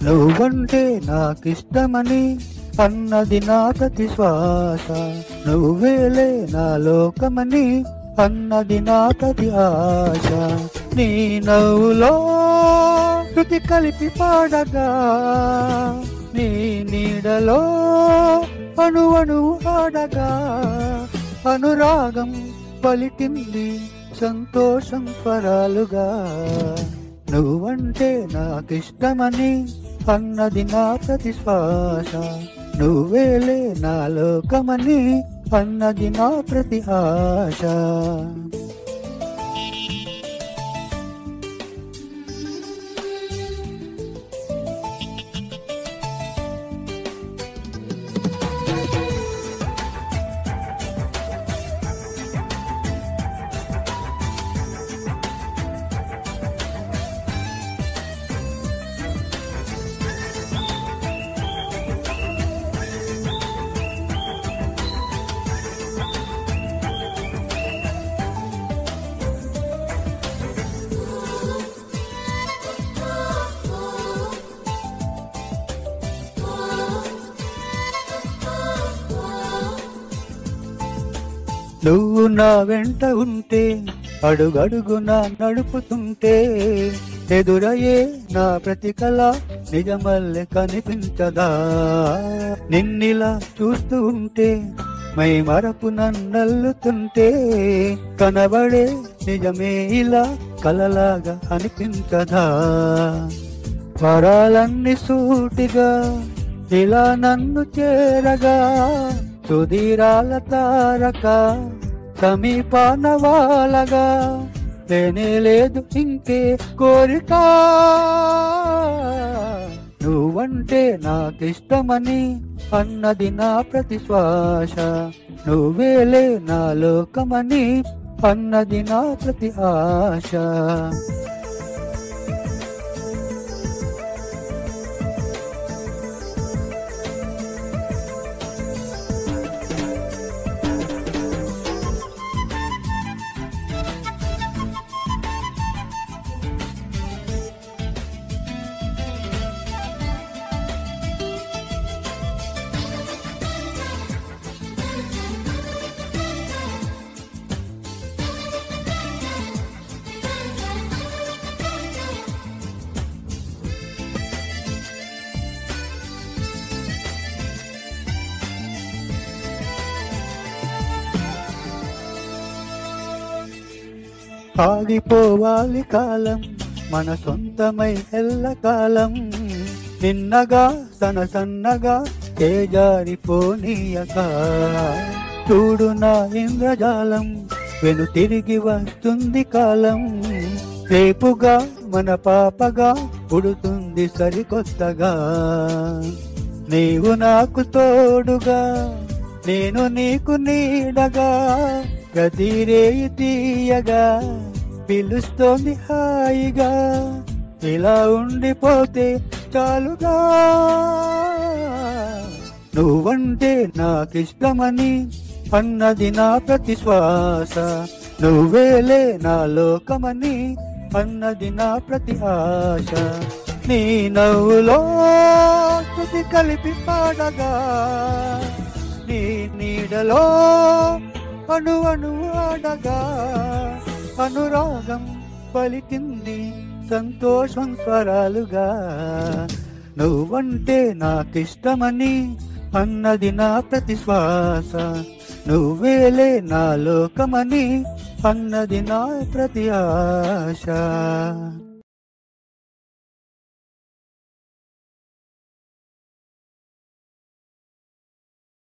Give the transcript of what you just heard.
నువ్వంటే నాకిష్టమని అన్నది నా ప్రతి శ్వాస నువ్వేలే నా లోకమని అన్నది నా ప్రతి ఆశ నీ నవ్వులో శృతి కలిపి పాడగా నీ నీడలో అణు అణువు ఆడగా అనురాగం పలికింది సంతోషం స్వరాలుగా నువ్వంటే నాకిష్టమని అన్నది నా ప్రతి శ్వాస నువ్వేలే నా లోకమని అన్నది నా ప్రతి ఆశ నువ్వు నా వెంట ఉంటే అడుగడుగున నడుపుతుంటే ఎదురయ్యే నా ప్రతి కళ నిజమల్లె కనిపించదా నిన్నిలా చూస్తూ ఉంటే మై మరపు నన్నల్లుతుంటే కనబడే నిజమే ఇలా కలలాగా అనిపించదా వరాలన్నీ సూటిగా ఇలా నన్ను చేరగా సుధీరాల తారక సమీపాన వాళ్ళగా లేనే లేదు ఇంకే కోరిక నువ్వంటే నాకిష్టమని అన్నది నా ప్రతి శ్వాస నువ్వేలే నా లోకమని అన్నది నా ప్రతి ఆశ ఆగిపోవాలి కాలం మన సొంతమై ఎల్లకాలం నిన్నగా సన సన్నగా చేజారిపోనీయక చూడు నా ఇంద్రజాలం వెను తిరిగి వస్తుంది కాలం రేపుగా మన పాపగా పుడుతుంది సరికొత్తగా నీవు నాకు తోడుగా నేను నీకు నీడగా ప్రతి రేయి తీయగా పిలుస్తోంది హాయిగా ఇలా ఉండిపోతే చాలుగా నువ్వంటే నాకిష్టమని అన్నది నా ప్రతి శ్వాస నువ్వేలే నా లోకమని అన్నది నా ప్రతి ఆశ నీ నవ్వులో శృతి కలిపి పాడగా నీ నీడలో అణు అణు ఆడగా అనురాగం పలికింది సంతోషం స్వరాలుగా నువ్వంటే నాకిష్టమని అన్నది నా ప్రతి శ్వాస నువ్వేలే నా లోకమని అన్నది నా ప్రతి ఆశ